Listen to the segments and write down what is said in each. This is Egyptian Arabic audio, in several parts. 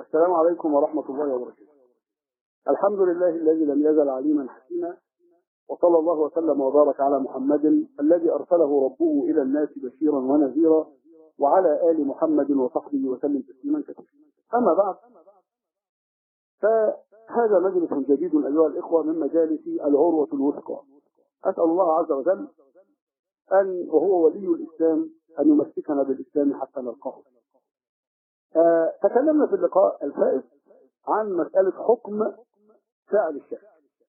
السلام عليكم ورحمة الله وبركاته الحمد لله الذي لم يزل عليما حكيما وصلى الله وسلم وبارك على محمد الذي أرسله ربه إلى الناس بشيرا ونذيرا وعلى آل محمد وصحبه وسلم تسليما كثيرا أما بعد فهذا مجلس جديد أيها الإخوة من مجالس العروة الوثقى أسأل الله عز وجل أن وهو ولي الإسلام أن يمسكنا بالإسلام حتى نلقاه آه تكلمنا في اللقاء الفائت عن مسألة حكم فعل الشرك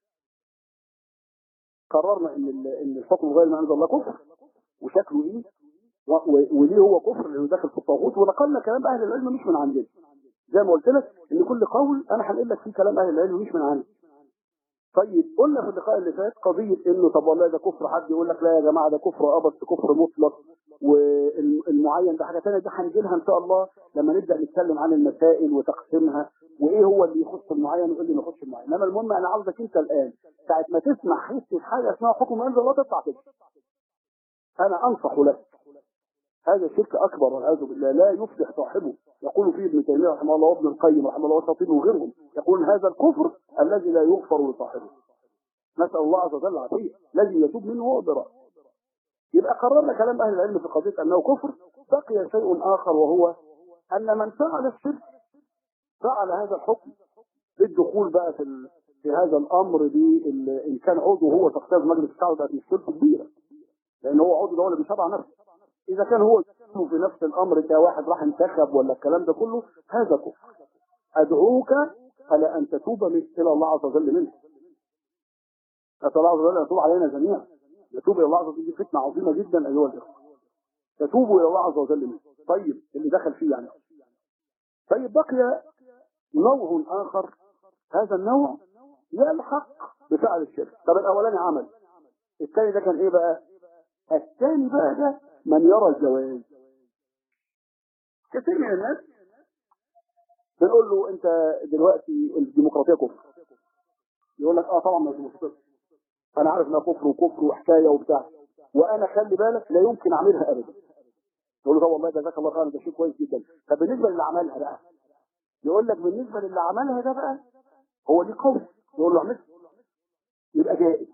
قررنا ان ان الحكم غير ما انزل الله كفر وشكله ايه وليه هو كفر لانه داخل في الطاغوت ونقلنا كلام اهل العلم مش من عندنا زي ما قلت لك ان كل قول انا هنقل لك فيه كلام اهل العلم مش من عندي طيب قلنا في اللقاء اللي فات قضيه انه طب والله ده كفر حد يقول لك لا يا جماعه ده كفر اه بس كفر مطلق والمعين ده حاجه ثانيه دي هنجي لها ان شاء الله لما نبدا نتكلم عن المسائل وتقسيمها وايه هو اللي يخص المعين وايه اللي ما يخص المعين انما المهم انا عاوزك انت الان ساعه ما تسمع حس في حاجه اسمها حكم انزل الله تطلع كده انا انصح لك هذا شرك اكبر والعياذ بالله لا يفلح صاحبه يقول فيه ابن تيميه رحمه الله وابن القيم رحمه الله وشاطبي وغيرهم يقول هذا الكفر الذي لا يغفر لصاحبه نسال الله عز وجل العافيه الذي يتوب منه هو براء يبقى قررنا كلام اهل العلم في قضيه انه كفر بقي شيء اخر وهو ان من فعل الشرك فعل هذا الحكم بالدخول بقى في ال... في هذا الامر دي ان كان عضو هو تختار مجلس الشعب بقت مشكلته كبيره لان هو عضو ده هو اللي بيشرع نفسه اذا كان هو في نفس الامر كواحد راح انتخب ولا الكلام ده كله هذا كفر ادعوك على ان تتوب من الى الله عز وجل منه نسال الله عز وجل ان يتوب علينا جميعا نتوب الى الله عز وجل دي فتنه عظيمه جدا ايها الاخوه تتوبوا الى الله عز وجل منه طيب اللي دخل فيه يعني طيب بقي نوع آخر هذا النوع يلحق بفعل الشرك طب الأولاني عمل الثاني ده كان إيه بقى الثاني بقى ده من يرى الجواز كثير من الناس بنقول له أنت دلوقتي الديمقراطية كفر يقول لك اه طبعا ما الديمقراطية انا عارف انها كفر وكفر وحكايه وبتاع وانا خلي بالك لا يمكن اعملها ابدا يقول له طب والله جزاك الله خير ده شيء كويس جدا طب بالنسبه للي عملها بقى يقول لك بالنسبة للي عملها ده بقى هو ليه قول يقول له اعمل يبقى جائز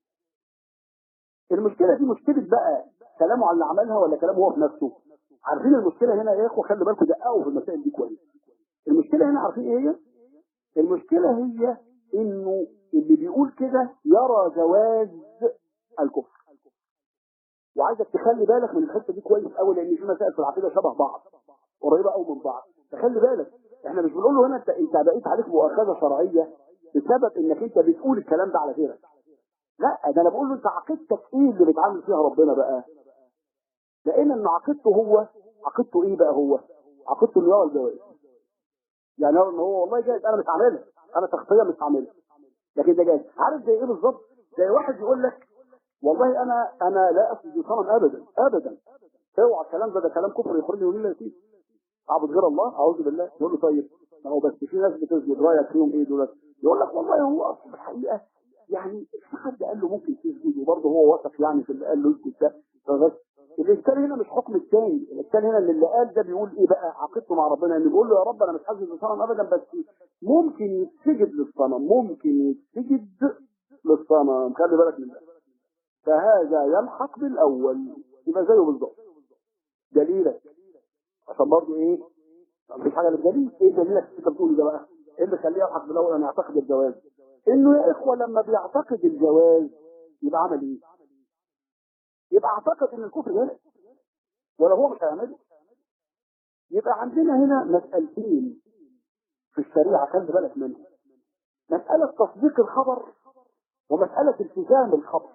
المشكلة دي مشكلة بقى كلامه على اللي عملها ولا كلامه هو في نفسه عارفين المشكلة هنا يا اخوة خلي بالكم دققوا في المسائل دي كويس المشكلة هنا عارفين ايه هي المشكلة هي انه اللي بيقول كده يرى جواز الكفر وعايزك تخلي بالك من الحته دي كويس قوي لان في مسائل في العقيده شبه بعض قريبه قوي من بعض فخلي بالك احنا مش بنقول له هنا انت انت بقيت عليك مؤاخذه شرعيه بسبب انك انت بتقول الكلام ده على غيرك لا ده انا بقول له انت عقيدتك ايه اللي بيتعامل فيها ربنا بقى لان ان عقيدته هو عقيدته ايه بقى هو عقيدته اللي هو الجواز يعني هو ان هو والله جايز انا مش عاملها انا شخصيا مش عاملها لكن ده جايز عارف زي ايه بالظبط زي واحد يقول لك والله انا انا لا اسجد لصنم ابدا ابدا اوعى الكلام ده ده كلام كفر يخرجني من الله فيه اعبد غير الله اعوذ بالله يقول له طيب ما هو بس في ناس بتسجد رايك فيهم ايه دول يقول لك والله هو اصلا الحقيقه يعني في حد قال له ممكن تسجد وبرضه هو وثق يعني في اللي قال له اسجد ده فبس الاشكال هنا مش حكم الثاني الاشكال هنا اللي, اللي قال ده بيقول ايه بقى عقيدته مع ربنا ان بيقول له يا رب انا مش حاسس للصنم ابدا بس ممكن يتسجد للصنم ممكن يتسجد للصنم خلي بالك من ده فهذا يلحق بالاول يبقى زيه بالظبط دليلك عشان برضه ايه مفيش حاجه للدليل ايه دليلك انت بتقول ده بقى ايه اللي يخليه يلحق بالاول ان يعتقد الجواز انه يا اخوه لما بيعتقد الجواز يبقى عمل ايه يبقى اعتقد ان الكفر جائز ولا هو مش هيعمله يبقى عندنا هنا مسألتين في الشريعة خلي بالك منهم مسألة تصديق الخبر ومسألة التزام الخبر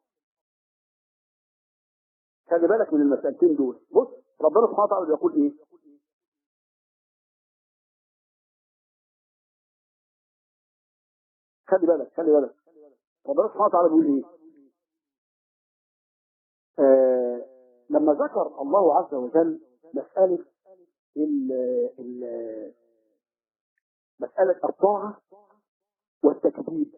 خلي بالك من المسألتين دول بص ربنا سبحانه وتعالى بيقول ايه خلي بالك خلي بالك ربنا سبحانه وتعالى بيقول ايه آه لما ذكر الله عز وجل مسألة ال ال مسألة الطاعة والتكذيب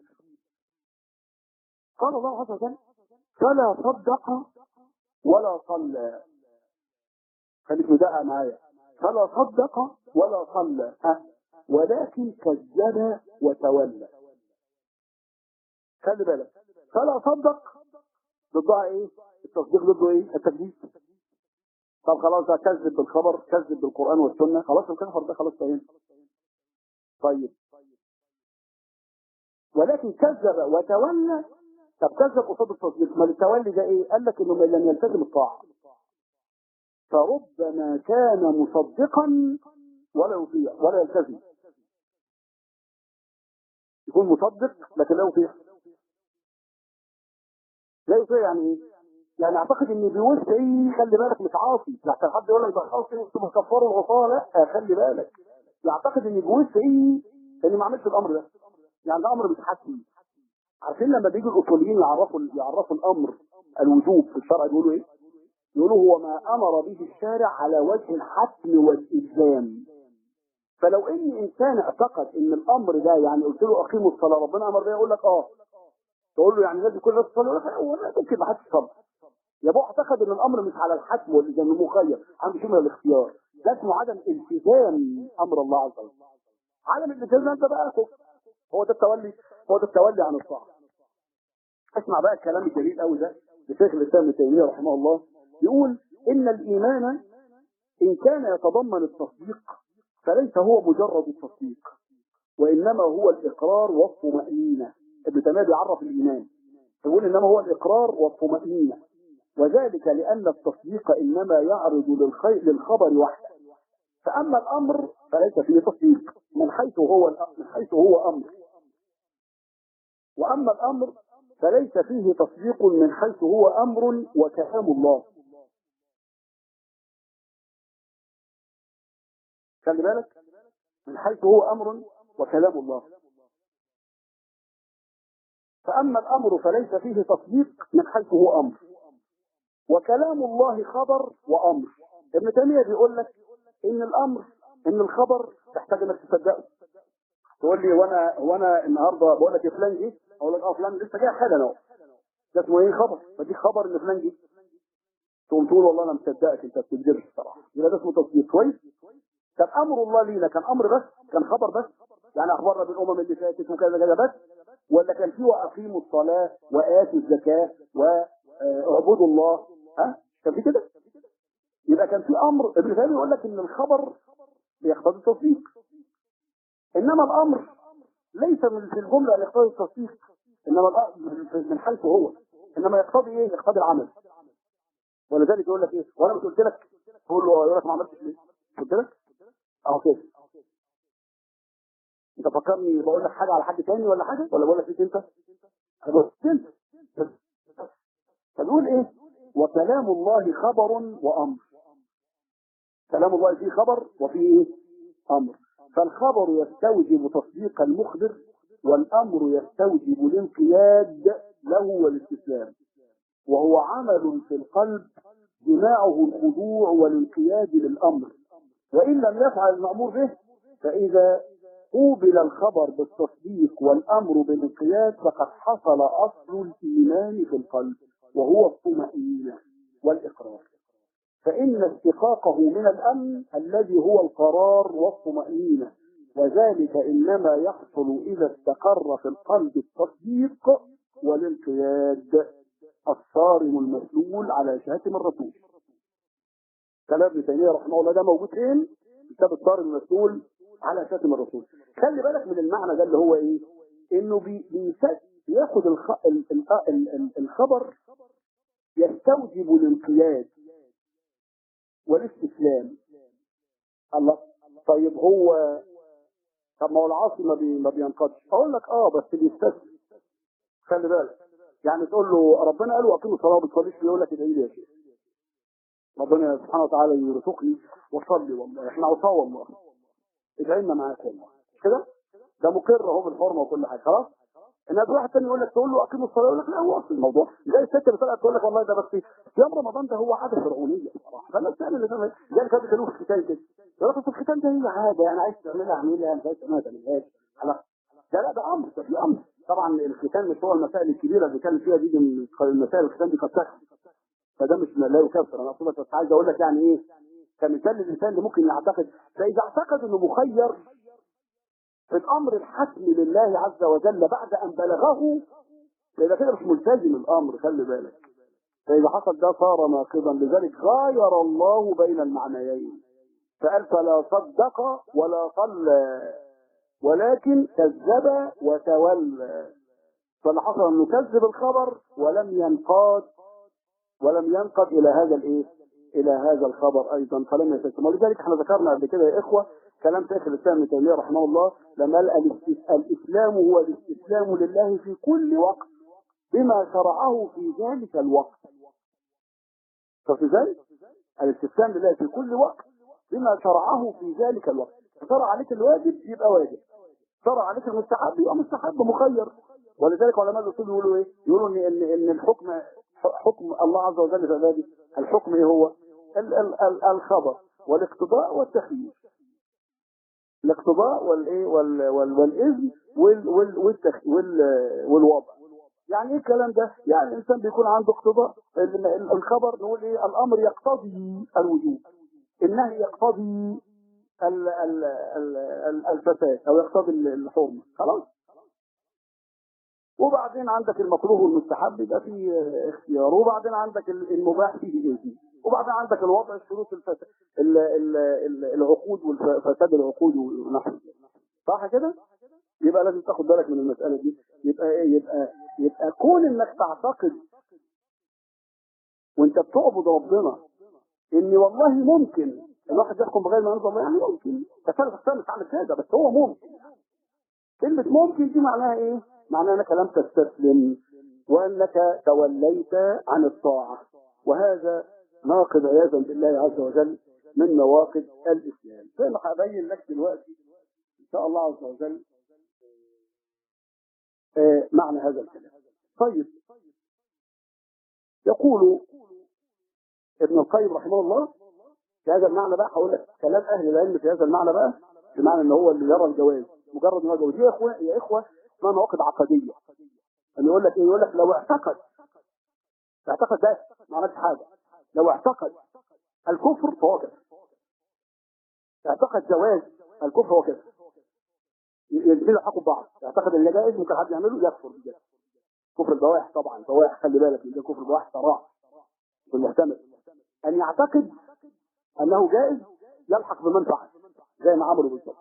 قال الله عز وجل فلا صدق ولا صلى خليك مدقق معايا فلا صدق ولا صلى ها ولكن كذب وتولى خلي بالك فلا صدق ضدها ايه التصديق ضده ايه التكذيب طب خلاص ده كذب بالخبر كذب بالقران والسنه خلاص الكفر ده خلاص فاهم طيب ولكن كذب وتولى طب كذب قصاد التصديق ما التولي ده ايه قال لك انه لم يلتزم الطاعه فربما كان مصدقا ولا يطيع ولا يلتزم يكون مصدق لكن لا يطيع لا يطيع يعني ايه؟ يعني اعتقد ان بيوسع ايه خلي بالك مش عاصي لحسن حد يقول لك ده عاصي انتوا بتكفروا الغصاه لا خلي بالك يعتقد ان بيوسع ايه ان ما عملش الامر ده يعني ده امر مش حتمي عارفين لما بيجوا الاصوليين يعرفوا يعرفوا الامر الوجوب في الشرع يقولوا ايه؟ يقولوا هو ما امر به الشارع على وجه الحتم والالزام فلو ان انسان اعتقد ان الامر ده يعني قلت له اقيموا الصلاه ربنا امر بيها يقول لك اه تقول له يعني لازم كل الناس تصلي يقول لك هو لا ممكن ما حدش يصلي يا ابو اعتقد ان الامر مش على الحتم والالزام المخير عنده شيء من الاختيار ده اسمه عدم التزام امر الله عز وجل عدم الالتزام انت بقى كفر هو ده التولي هو ده التولي عن الطاعه اسمع بقى الكلام الجميل قوي ده لشيخ الاسلام ابن تيميه رحمه الله يقول ان الايمان ان كان يتضمن التصديق فليس هو مجرد التصديق وانما هو الاقرار والطمانينه ابن تيميه بيعرف الايمان يقول انما هو الاقرار والطمانينه وذلك لان التصديق انما يعرض للخير للخبر وحده فاما الامر فليس فيه تصديق من حيث هو من حيث هو امر واما الامر فليس فيه تصديق من حيث هو امر وكلام الله خلي بالك من حيث هو امر وكلام الله فاما الامر فليس فيه تصديق من حيث هو امر وكلام الله خبر وامر ابن تيميه بيقول لك ان الامر ان الخبر تحتاج انك تصدقه تقول لي وانا وانا النهارده بقول لك فلان جه اقول لك اه فلان لسه جاي حالا اهو ده اسمه ايه خبر فدي خبر ان فلان جه تقوم تقول والله انا مصدقك انت بتكذبش الصراحه يبقى ده اسمه تصديق كويس كان امر الله لينا كان امر بس كان خبر بس يعني اخبرنا بالامم اللي فاتت وكذا كذا بس ولا كان في واقيموا الصلاه واتوا الزكاه واعبدوا الله ها كان في كده يبقى كان في امر ابن تيميه يقول لك ان الخبر بيقتضي التصديق انما الامر ليس من في الجمله ان يقتضي التصديق انما الامر من حيث هو انما يقتضي ايه يقتضي العمل ولذلك يقول لك ايه وانا مش قلت لك تقول له يقول لك ما عملتش ليه قلت لك اهو كده انت فكرني بقول لك حاجه على حد تاني ولا حاجه ولا بقول لك ليك انت انا بقول انت فنقول ايه وكلام الله خبر وامر كلام الله فيه خبر وفيه ايه امر فالخبر يستوجب تصديق المخبر والامر يستوجب الانقياد له والاستسلام وهو عمل في القلب جماعه الخضوع والانقياد للامر وان لم يفعل المامور به فاذا قوبل الخبر بالتصديق والامر بالانقياد فقد حصل اصل الايمان في القلب وهو الطمأنينة والإقرار فإن استقاقه من الأمن الذي هو القرار والطمأنينة وذلك إنما يحصل إذا استقر في القلب التصديق والانقياد الصارم المسلول على شاتم الرسول كلام ابن تيمية رحمه الله ده موجود فين؟ كتاب الصارم المسلول على شاتم الرسول خلي بالك من المعنى ده اللي هو ايه؟ انه بي بياخد الخ... ال... ال... ال... الخبر يستوجب الانقياد والاستسلام الله طيب هو طب ما هو العاصي ما, بي... ما بينقضش اقول لك اه بس بيستسلم خلي بالك يعني تقول له ربنا قال واقيموا الصلاه وما بتصليش يقول لك ادعي لي يا شيخ ربنا سبحانه وتعالى يرزقني وصلي والله احنا عصاه والله ادعي لنا معاك والله كده ده مقر اهو بالحرمه وكل حاجه خلاص انما في واحد تاني يقول لك تقول له اقيم الصلاه يقول لك لا هو اصل الموضوع زي الست اللي طلعت تقول لك والله ده بس صيام رمضان ده هو عاده فرعونيه بصراحه فالناس تعمل اللي فاهم زي اللي كانوا بيقولوا في الختان كده يقول لك الختان ده هي عاده يعني عايز تعملها اعملها مش عايز تعملها تعملهاش خلاص لا لا ده امر ده في امر طبعا الختان مش هو المسائل الكبيره اللي كان فيها دي من المسائل الختان دي قد تكفي فده مش لا يكفر انا اقصد بس عايز اقول لك يعني ايه كمثال للانسان اللي ممكن يعتقد فاذا اعتقد انه مخير الامر الحتمي لله عز وجل بعد ان بلغه فاذا كده مش ملتزم الامر خلي بالك فاذا حصل ده صار ناقضا لذلك غاير الله بين المعنيين فقال فلا صدق ولا صلى ولكن كذب وتولى فاللي حصل انه كذب الخبر ولم ينقاد ولم ينقد الى هذا الايه الى هذا الخبر ايضا فلم يستسلم ولذلك احنا ذكرنا قبل كده يا اخوه كلام شيخ الاسلام ابن تيميه رحمه الله لما قال الاستس- الاسلام هو الاستسلام لله في كل وقت بما شرعه في ذلك الوقت شفت ازاي؟ الاستسلام لله في كل وقت بما شرعه في ذلك الوقت شرع عليك الواجب يبقى واجب شرع عليك المستحب يبقى مستحب مخير ولذلك علماء الاصول يقولوا ايه؟ يقولوا ان ان ان الحكم حكم الله عز وجل في عباده الحكم ايه هو؟ ال ال ال الخبر والاقتضاء والتخيير الاقتضاء والايه وال وال والاذن وال وال والتخ وال والوضع يعني ايه الكلام ده؟ يعني الانسان بيكون عنده اقتضاء ال- ال- الخبر نقول ايه؟ الامر يقتضي الوجوب النهي يقتضي ال- ال- ال- ال- الفساد او يقتضي ال- الحرمه خلاص وبعدين عندك المكروه والمستحب يبقى فيه اه، اختيار وبعدين عندك ال- المباح فيه اذن وبعدين عندك الوضع الشروط الفساد ال- ال- ال- العقود والفساد العقود ونحو ذلك. صح كده؟ يبقى لازم تاخد بالك من المساله دي يبقى ايه يبقى يبقى كون انك تعتقد وانت بتعبد ربنا ان والله ممكن الواحد يحكم بغير ما انزل الله يعني ممكن تكلف السنه تعمل كده بس هو ممكن كلمه ممكن دي معناها ايه؟ معناها انك لم تستسلم وانك توليت عن الطاعه وهذا ناقض عياذا بالله عز وجل من نواقض الاسلام زي ما هبين لك دلوقتي ان شاء الله عز وجل آه، معنى هذا الكلام طيب يقول ابن القيم رحمه الله في هذا المعنى بقى هقول لك كلام اهل العلم في هذا المعنى بقى بمعنى ان هو اللي يرى الجواز مجرد ما جواز يا اخوه يا اخوه اسمها نواقض عقديه اللي يقول لك ايه يقول لك لو اعتقد اعتقد بس ما عملش حاجه لو اعتقد الكفر فهو كفر اعتقد جواز الكفر هو كفر ينزلوا يلحقوا ببعض يعتقد ان ده جائز ممكن حد يعمله يكفر بجد كفر البواح طبعا بواح خلي بالك ان ده كفر البواح صراع في المحتمل ان يعتقد انه جائز يلحق بمن فعل زي ما عملوا بالظبط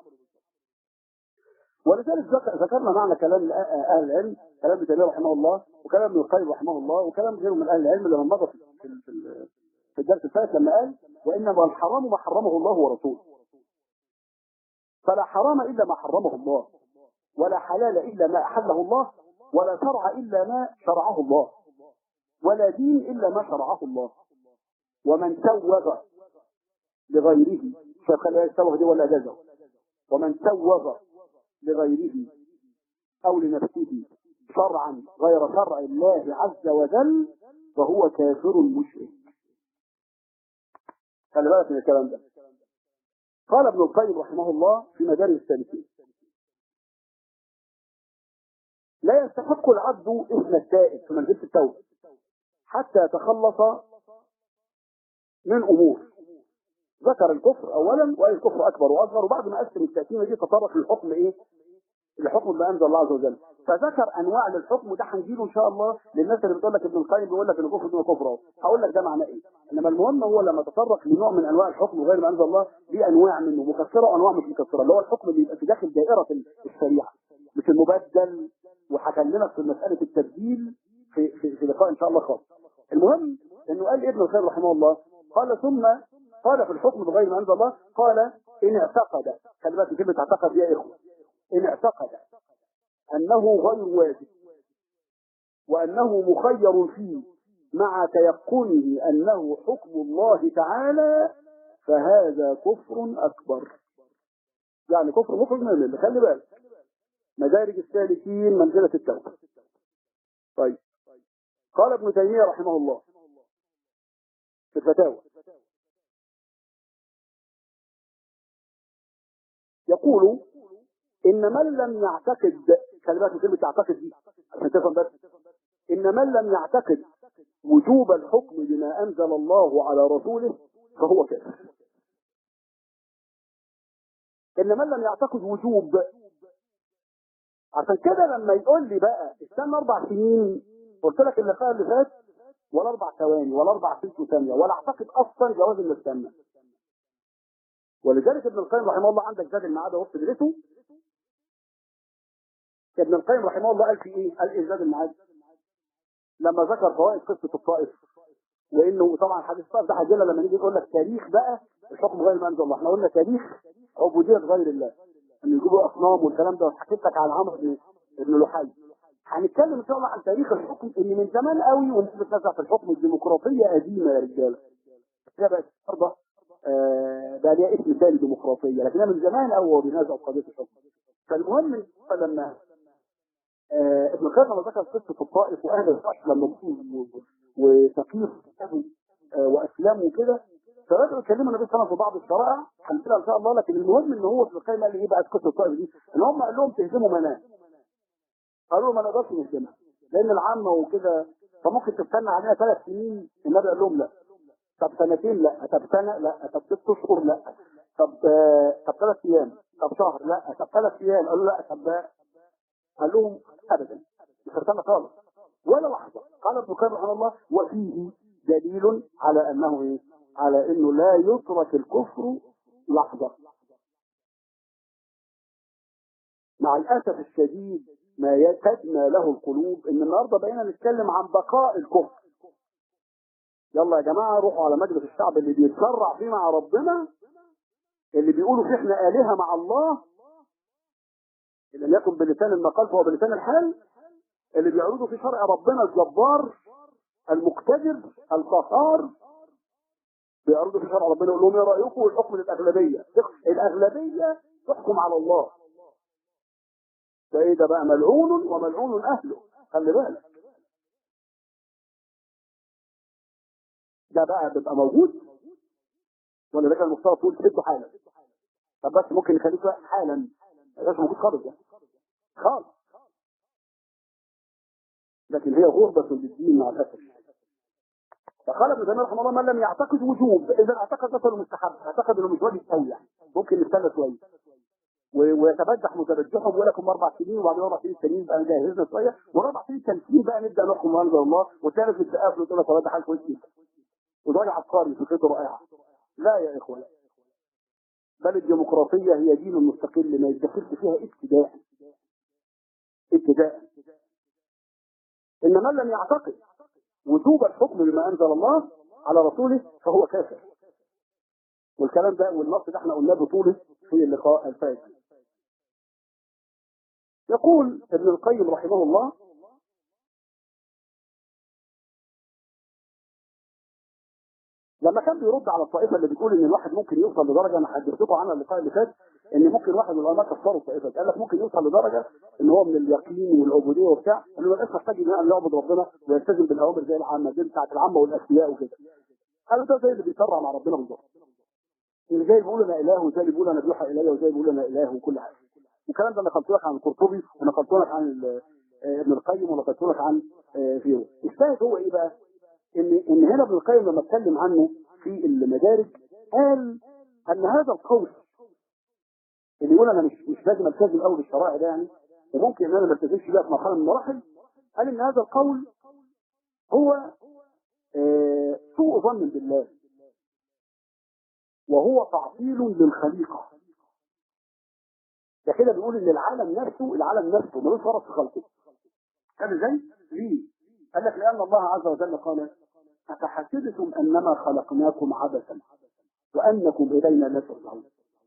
ولذلك ذك- ذكرنا معنى كلام الأ- اهل العلم كلام ابن تيميه رحمه الله وكلام ابن القيم رحمه الله وكلام غيره من اهل العلم لما مضى في في في- في الدرس الثالث لما قال وانما الحرام ما حرمه الله ورسوله فلا حرام الا ما حرمه الله ولا حلال الا ما احله الله ولا شرع الا ما شرعه الله ولا دين الا ما شرعه الله ومن سوغ لغيره فقال لا يستوغ دي ولا جزه ومن سوغ لغيره او لنفسه شرعا غير شرع الله عز وجل فهو كافر مشرك خلي بالك من الكلام ده قال ابن القيم رحمه الله في مدارج السالكين لا يستحق العبد اسم التائب في منزله التوبه حتى يتخلص من امور ذكر الكفر اولا وقال الكفر اكبر واصغر وبعد ما قسم التقسيمه دي تطرق للحكم ايه؟ الحكم ما انزل الله عز وجل فذكر انواع للحكم وده هنجيله ان شاء الله للناس اللي بتقول لك ابن القيم بيقول لك ان الكفر دون كفر اهو هقول لك ده معناه ايه انما المهم هو لما تطرق لنوع من انواع الحكم غير ما انزل الله دي انواع منه مكسره وانواع مش مكسره اللي هو الحكم اللي يبقى في داخل دائره الشريعه مش المبدل وهكلمك في مساله التبديل في في, في لقاء ان شاء الله خاص المهم انه قال ابن القيم رحمه الله قال ثم قال في الحكم بغير ما انزل الله قال ان اعتقد خلي بالك من كلمه اعتقد يا اخوه ان اعتقد انه غير واجب وانه مخير فيه مع تيقنه انه حكم الله تعالى فهذا كفر اكبر يعني كفر مخرج من المله خلي بالك مدارج السالكين منزله التوبه طيب قال ابن تيميه رحمه الله في الفتاوى يقول ان من لم يعتقد خلي بالك من كلمه يعتقد دي عشان تفهم بس ان من لم يعتقد وجوب الحكم بما انزل الله على رسوله فهو كافر ان من لم يعتقد وجوب عشان كده لما يقول لي بقى استنى اربع سنين قلت لك اللقاء اللي فات ولا اربع ثواني ولا اربع ست ثانيه ولا اعتقد اصلا جواز انه استنى ولذلك ابن القيم رحمه الله عندك زاد المعاد اهو تدرسه ابن القيم رحمه الله قال في ايه؟ قال ايه زاد المعاد؟ لما ذكر فوائد قصه الطائف وانه طبعا حديث الطائف ده هيجي لما نيجي نقول لك تاريخ بقى الحكم غير ما انزل الله احنا قلنا تاريخ عبوديه غير الله ان يجيبوا اصنام والكلام ده حكيت لك عن عمرو بن بن لحي هنتكلم ان شاء الله عن تاريخ الحكم ان من زمان قوي والناس بتنازع في الحكم الديمقراطيه قديمه يا رجاله هي بقت النهارده آه، بقى ليها اسم ثاني ديمقراطيه لكنها من زمان قوي هو بينازع في قضيه الحكم فالمهم لما آه، ابن القيم لما ذكر قصه الطائف واهل الطائف لما جم وتقيف واسلموا وكده فبدأوا يكلموا النبي صلى الله عليه وسلم في بعض الشرائع هنسيبها ان شاء الله لكن المهم ان هو ابن القيم قال لي ايه بقى قصه الطائف دي ان هم قال لهم تهزموا منام قالوا ما نقدرش نهزمها لان العامه وكده فممكن تستنى علينا ثلاث سنين النبي قال لهم لا طب سنتين لا طب سنه لا طب ست اشهر لا طب آه، طب ثلاث ايام طب شهر لا طب ثلاث ايام قالوا لا طب قال لهم ابدا مش هستنى خالص ولا لحظه قال ابن القيم رحمه الله وفيه دليل على انه ايه؟ على انه لا يترك الكفر لحظه مع الاسف الشديد ما تدمى له القلوب ان النهارده بقينا نتكلم عن بقاء الكفر يلا يا جماعه روحوا على مجلس الشعب اللي بيتسرع فيه مع ربنا اللي بيقولوا فيه احنا الهه مع الله إن لم يكن بلسان المقال فهو بلسان الحال اللي بيعرضوا في شرع ربنا الجبار المقتدر القهار بيعرضوا في شرع ربنا يقول لهم ايه رايكم الحكم للاغلبيه الاغلبيه تحكم على الله ده ايه ده بقى ملعون وملعون اهله خلي بالك ده بقى بيبقى موجود ولا ده كان المفترض تقول سيبته حالا طب بس ممكن نخليك واقف حالا ما موجود خالص ده خالص لكن هي غربة للدين مع الأسف فقال ابن تيمية رحمه الله من لم يعتقد وجوب إذا اعتقد مثلا مستحب اعتقد انه مش واجب قوي يعني ممكن نستنى شوية و- ويتبجح متبجحهم ولكم اربع سنين وبعدين اربع سنين التانيين بقى جهزنا شويه واربع سنين تمكين بقى نبدا نحكم وانزل الله والثالث التقافل وتقول لك والله ده حال كويس جدا وده راجل عبقري فكرته رائعه لا يا اخوه لا بل الديمقراطيه هي دين مستقل ما يدخلش فيها ابتداء ابتداء ان من لم يعتقد وجوب الحكم بما انزل الله على رسوله فهو كافر والكلام ده والنص ده احنا قلناه بطوله في اللقاء الفائت يقول ابن القيم رحمه الله لما كان بيرد على الطائفه اللي بتقول ان الواحد ممكن يوصل لدرجه انا حدثتكم عنها اللقاء اللي فات ان ممكن واحد من العلماء كفروا الطائفه قال لك ممكن يوصل لدرجه ان هو من اليقين والعبوديه وبتاع انه الانسان محتاج ان يعبد ربنا ويلتزم بالاوامر زي العامه دي بتاعت العامه والاسياء وكده قالوا ده زي اللي بيسرع مع ربنا بالظبط اللي زي بيقول انا اله وزي اللي بيقول انا بيوحى الي وزي بيقول انا اله وكل حاجه والكلام ده نقلت لك عن القرطبي ونقلت لك عن ال- آه، ابن القيم ونقلت لك عن آه، غيره الشاهد هو ايه بقى؟ ان ان هنا ابن القيم لما اتكلم عنه في المدارج قال ان هذا القول اللي يقول انا مش مش لازم التزم قوي بالشرائع ده يعني وممكن ان انا ما التزمش بيها في مرحله من المراحل قال ان هذا القول هو آه، سوء ظن بالله وهو تعطيل للخليقه ده كده بيقول ان العالم نفسه العالم نفسه ملوش فرص في خلقه كان ازاي؟ ليه؟ قال لك لان الله عز وجل قال أفحسبتم أنما خلقناكم عبثا وأنكم إلينا لا ترجعون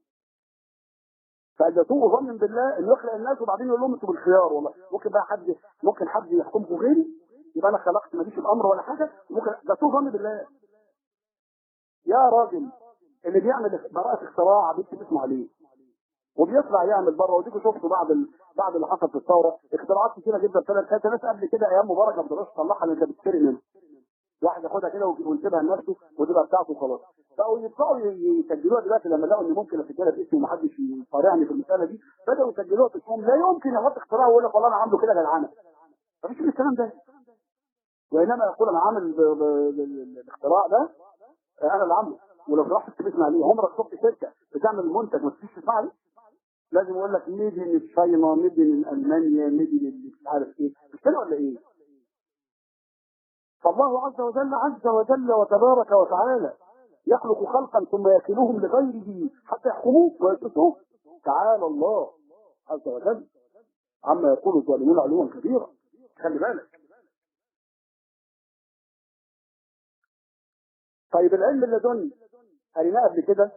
فإذا سوء ظن بالله إنه يخلق الناس وبعدين يقول لهم أنتم بالخيار والله ممكن بقى حد ممكن حد يحكمكم غيري يبقى أنا خلقت ماليش الأمر ولا حاجة ممكن ده سوء ظن بالله يا راجل اللي بيعمل براءة اختراع بيكتب اسمه عليه وبيطلع يعمل بره وديكوا شفتوا بعد ال... بعد اللي حصل في الثوره اختراعات كتيره جدا طلعت كانت ناس قبل كده ايام مبارك ما بتقدرش تطلعها لان انت بتشتري منه واحد ياخدها كده ويسيبها لنفسه وتبقى بتاعته وخلاص بقوا يطلعوا يسجلوها دلوقتي لما لقوا ان ممكن اسجلها باسمي ومحدش يقارعني في المساله دي بداوا يسجلوها باسمهم لا يمكن يحط اختراع ويقول لك والله انا عامله كده جدعانه مفيش الكلام ده وانما يقول انا عامل ب- ب- ب- الاختراع ده انا اللي عامله ولو رحت تكتب اسمي عليه عمرك شفت شركه بتعمل منتج ما تكتبش اسمها عليه لازم يقول لك ميدن تشاينا ميدن المانيا ميدن مش عارف ايه مش كده ولا ايه فالله عز وجل عز وجل وتبارك وتعالى يخلق خلقا ثم يكلهم لغيره حتى يحكموه ويدرسوه تعالى الله عز وجل عما يقول الظالمون علوا كبيرا خلي بالك طيب العلم اللدني قريناه قبل كده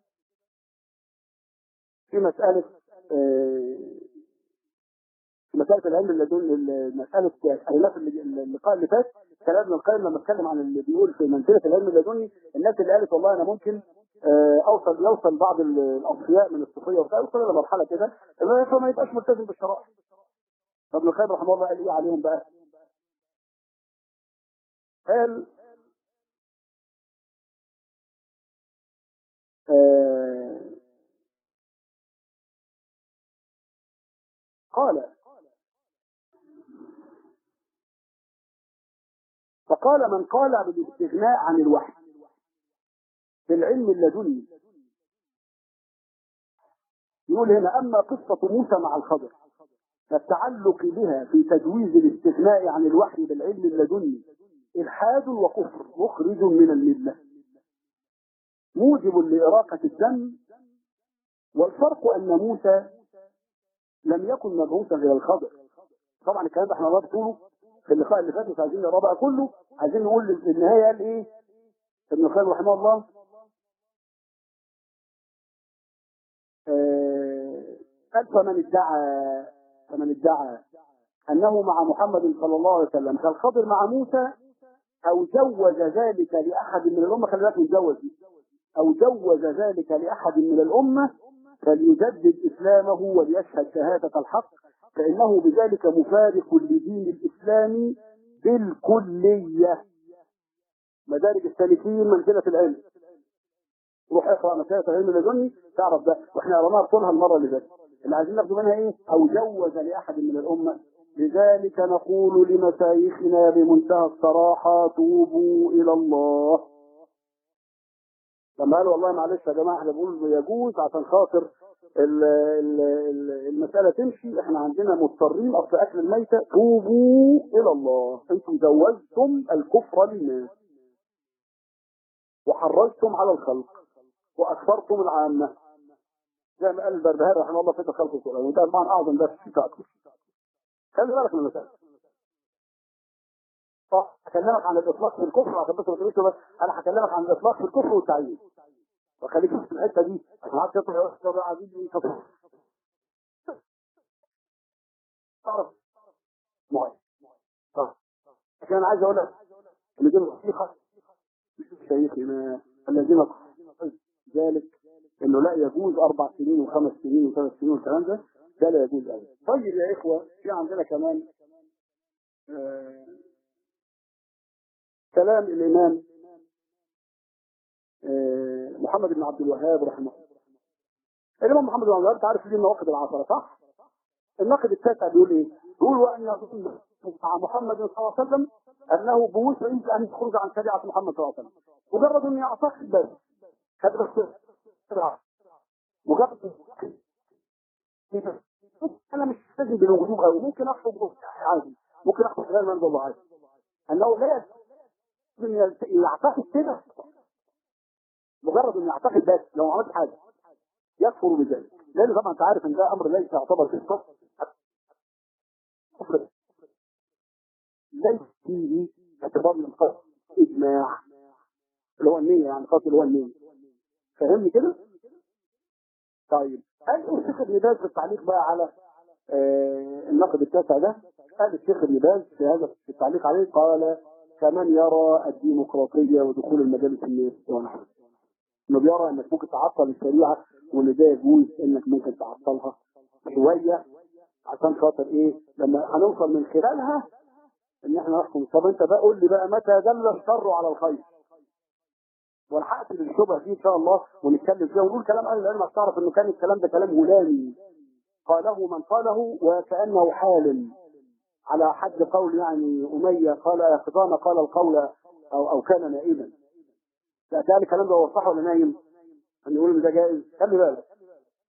في مسألة آه، في مسألة العلم اللدني مسألة قريناه في اللقاء اللي فات كلام ابن القيم لما اتكلم عن اللي بيقول في منزلة العلم اللدني الناس اللي قالت والله انا ممكن آه، اوصل يوصل بعض ال- الاصفياء من الصوفيه وبتاع يوصل الى مرحله كده فما يبقاش ملتزم بالشرائع فابن القيم رحمه الله قال ايه عليهم بقى؟ قال آه، قال فقال من قال بالاستغناء عن الوحي في العلم اللدني يقول هنا اما قصه موسى مع الخضر فالتعلق بها في تجويز الاستغناء عن الوحي بالعلم اللدني الحاد وكفر مخرج من المله موجب لإراقة الدم والفرق أن موسى لم يكن مبعوثا إلى الخضر طبعا الكلام ده احنا الله بطوله في اللقاء اللي فات مش عايزين نقراه بقى كله عايزين نقول النهاية قال ايه ابن القيم رحمه الله آه، قال فمن ادعى فمن ادعى انه مع محمد صلى الله عليه وسلم كالخضر مع موسى او جوز ذلك لاحد من الامه خلي بالك يتجوز دي. او جوز ذلك لاحد من الامه فليجدد اسلامه وليشهد شهاده الحق فانه بذلك مفارق لدين الاسلام بالكليه مدارج السالكين منزله العلم روح اقرا مسائل العلم اللدني تعرف ده واحنا قرأناها طولها المره اللي فاتت اللي عايزين ناخده منها ايه او جوز لاحد من الامه لذلك نقول لمشايخنا بمنتهى الصراحه توبوا الى الله لما قالوا والله معلش يا جماعه احنا بنقول يجوز عشان خاطر ال- ال- ال- المساله تمشي احنا عندنا مضطرين اصل اكل الميته توبوا الى الله انتم جوزتم الكفر للناس وحرجتم على الخلق واكثرتم العامه زي ما قال البربهاري رحمه الله في خلق القران وده طبعا اعظم درس في تاكل خلي بالك من المسائل صح هكلمك عن الاطلاق في الكفر عشان بس ما تقوليش بس انا هكلمك عن الاطلاق في الكفر والتعيين وخليك في الحته دي عشان عارف يطلع يقول لك عايزين ايه كفر تعرف معين صح عشان انا عايز اقول لك ان دي نصيحه شيخنا الذين قالوا ذلك انه لا يجوز اربع سنين وخمس سنين وثلاث سنين والكلام ده ده لا يجوز ابدا طيب يا اخوه في عندنا كمان آه كلام الامام آه محمد بن عبد الوهاب رحمه الله الامام محمد بن عبد الوهاب تعرف ليه النواقد العشره صح؟ الناقد التاسع بيقول ايه؟ بيقول وان يظن مع محمد صلى الله عليه وسلم انه بوس يمكن ان يخرج عن شريعه محمد صلى الله عليه وسلم مجرد انه يعتقد بس هذا بس مجرد انا مش لازم بالوجوب قوي ممكن اخرج عادي ممكن اخرج غير منزل الله عادي انه لا لازم يعتقد كده مجرد انه يعتقد بس لو ما عملش حاجه يكفر بذلك لان طبعا انت عارف ان ده امر ليس يعتبر في الكفر كفر ليس فيه اعتبار من القصد اجماع اللي هو النية يعني قصد اللي هو النية فهمني كده؟ طيب قال ايه الشيخ ابن باز في التعليق بقى على آه النقد التاسع ده قال الشيخ ابن باز في هذا في التعليق عليه قال كمن يرى الديمقراطية ودخول المجالس الناس ونحو انه بيرى انك ممكن تعطل الشريعة وان ده يجوز انك ممكن تعطلها شوية عشان خاطر ايه لما هنوصل من خلالها ان احنا نحكم طب انت بقى قول لي بقى متى دل الشر على الخير والحقت بالشبهه دي ان شاء الله ونتكلم فيها ونقول كلام اهل العلم عشان تعرف انه كان الكلام ده كلام هلامي قاله من قاله وكانه حال على حد قول يعني اميه قال يا خطان قال القول او او كان نائما لا ده الكلام ده هو صح ولا نايم؟ ان يقول ان ده جائز خلي بالك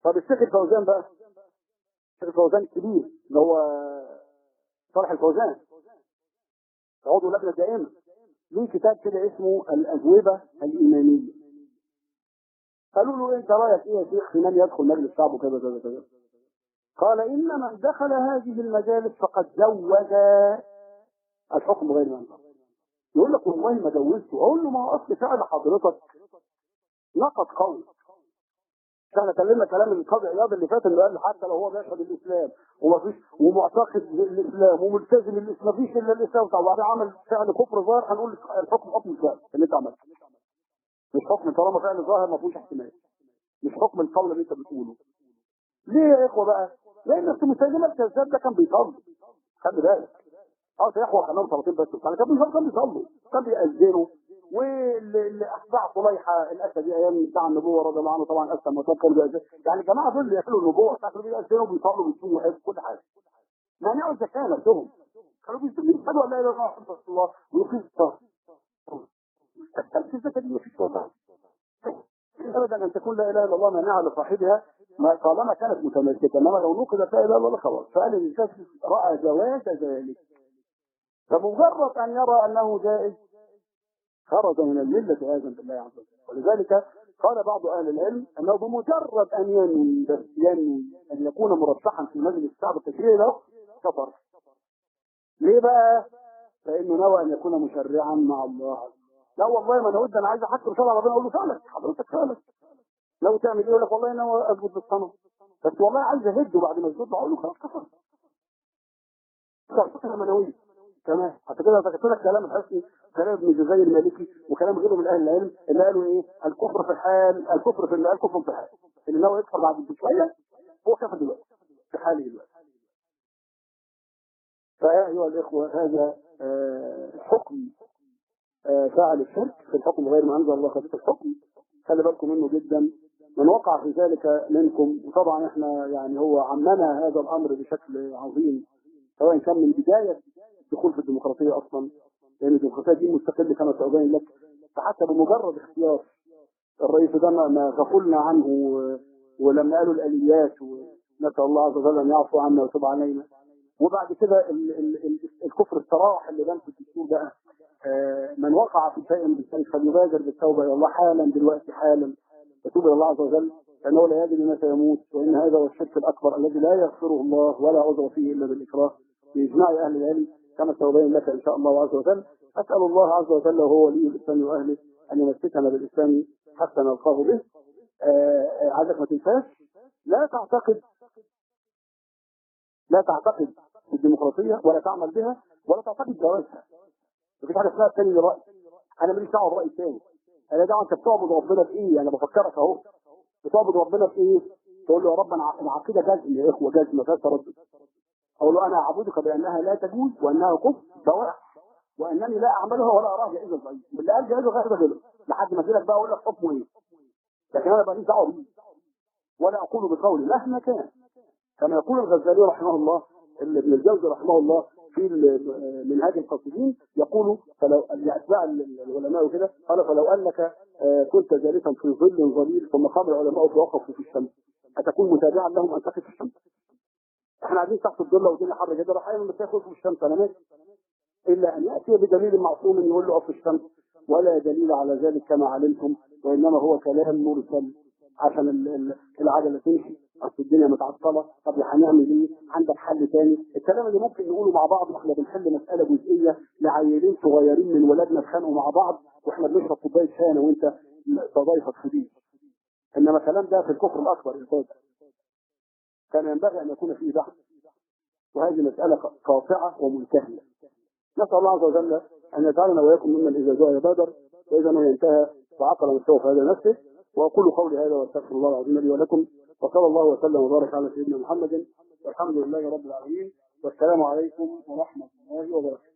طب الشيخ الفوزان بقى الشيخ الفوزان الكبير اللي هو صالح الفوزان عضو اللجنه الدائمه ليه كتاب كده اسمه الاجوبه الايمانيه قالوا له انت رايك ايه يا شيخ في من يدخل مجلس الشعب وكذا كذا كذا قال ان من دخل هذه المجالس فقد زوج الحكم غير منطق يقول لك والله ما جوزته اقول له ما هو اصل فعل حضرتك نقض قول احنا اتكلمنا كلام القاضي عياض اللي فات انه قال حتى لو هو بيشهد الاسلام وما فيش ومعتقد بالاسلام وملتزم الاسلام ما فيش الا الاسلام طب وبعدين عمل فعل كفر ظاهر هنقول الحكم حكم الفعل اللي انت عملته مش حكم طالما فعل ظاهر ما فيهوش احتمال مش حكم القول اللي انت بتقوله ليه يا اخوه بقى؟ لان اصل مسيلمه الكذاب ده كان بيصلي خلي بالك اه يحوى كمان صلاتين بس كان بيصلي كان بيصلي كان بيأذنوا والاتباع صليحه الاسدي ايام بتاع النبوه رضي الله عنه طبعا اسلم وتوب كانوا بيأذنوا يعني الجماعه دول اللي ياكلوا النبوه كانوا بيأذنوا وبيصلوا وبيصوموا ويحبوا كل حاجه مانعوا الزكاه نفسهم كانوا بيصلوا يشهدوا ان لا اله الا الله محمد رسول الله ويقيموا الصلاه الزكاه دي مفيش وضع ابدا ان تكون لا اله الا الله مانعه لصاحبها ما طالما كانت متمسكه انما لو نقضت لا اله الا الله خلاص فقال الانسان راى جواز ذلك فمجرد ان يرى انه جائز خرج من المله عياذا بالله عز وجل ولذلك قال بعض اهل العلم انه بمجرد ان ينوي بس ينوي ان يكون مرشحا في مجلس الشعب التشريعي له كفر ليه بقى؟ فانه نوى ان يكون مشرعا مع الله عز وجل لا والله ما انا ود انا عايز احكم شرع ربنا اقول له فعلك حضرتك فعلك لو تعمل ايه يقول لك والله انا اسجد بالصنم بس والله عايز اهده بعد ما اسجد اقول له خلاص كفر كفر منويه تمام حتى كده ذكرت لك كلام الحسني كلام ابن جزي المالكي وكلام غيره من اهل العلم اللي قالوا ايه الكفر في الحال الكفر في الكفر في الحال اللي هو يكفر بعد شويه هو كفر دلوقتي في حاله دلوقتي فيا ايها الاخوه هذا آه حكم آه فاعل الشرك في الحكم غير ما انزل الله خفيف الحكم خلي بالكم منه جدا من وقع في ذلك منكم وطبعا احنا يعني هو عمنا هذا الامر بشكل عظيم سواء كان من بدايه الدخول في الديمقراطيه اصلا لان الديمقراطيه دي مستقله كما سأبين لك فحتى بمجرد اختيار الرئيس ده ما غفلنا عنه ولما قالوا الاليات ونسال الله عز وجل ان يعفو عنا ويتوب علينا وبعد كده ال ال ال الكفر الصراح اللي بان في الدستور بقى من وقع في شيء من ذلك فليبادر بالتوبه الى الله حالا دلوقتي حالا يتوب الى الله عز وجل لانه لا يدري متى يموت وان هذا هو الشرك الاكبر الذي لا يغفره الله ولا عذر فيه الا بالاكراه باجماع اهل العلم كما سأبين لك ان شاء الله عز وجل اسال الله عز وجل وهو ولي الاسلام واهله ان يمسكنا بالاسلام حتى نلقاه به عايزك ما تنساش لا تعتقد لا تعتقد في الديمقراطيه ولا تعمل بها ولا تعتقد جوازها مفيش حاجه اسمها الثاني لراي انا ماليش دعوه براي الثاني انا دعوه انت بتعبد ربنا في ايه انا بفكرك اهو بتعبد ربنا في ايه تقول له يا رب انا العقيده جزم يا اخوه جزم ما فيهاش تردد اقول له انا اعبدك بانها لا تجوز وانها كفر بواح وانني لا اعملها ولا اراها جائزه ضعيف باللي قال جائزه غير ده غلط لحد ما لك بقى اقول لك حكمه ايه لكن انا ماليش دعوه بيه ولا اقول بقولي مهما كان كما يقول الغزالي رحمه الله ابن الجوزي رحمه الله في منهاج القاصدين يقول فلو لاتباع العلماء وكده قال فلو انك كنت جالسا في ظل ظليل ثم قام العلماء فوقفوا في الشمس اتكون متابعا لهم ان تقف في الشمس احنا قاعدين تحت الظل والدنيا حر جدا راح يعمل مسافه في الشمس انا ماشي الا ان ياتي بدليل معصوم يقول له اقف في الشمس ولا دليل على ذلك كما علمتم وانما هو كلام مرسل عشان العجله تمشي اصل الدنيا متعطله طب هنعمل ايه؟ عندك حل تاني الكلام اللي ممكن نقوله مع بعض واحنا بنحل مساله جزئيه لعيلين صغيرين من ولادنا اتخانقوا مع بعض واحنا بنشرب كوبايه شاي انا وانت تضايفك في دي انما الكلام ده في الكفر الاكبر يا كان ينبغي ان يكون فيه بحث وهذه مساله قاطعه ومنتهيه نسال الله عز وجل ان يجعلنا واياكم ممن اذا جاء يبادر واذا ما ينتهى وعقل مستوى في هذا نفسه واقول قولي هذا واستغفر الله العظيم لي ولكم وصلى الله وسلم وبارك على سيدنا محمد والحمد لله رب العالمين والسلام عليكم ورحمه الله وبركاته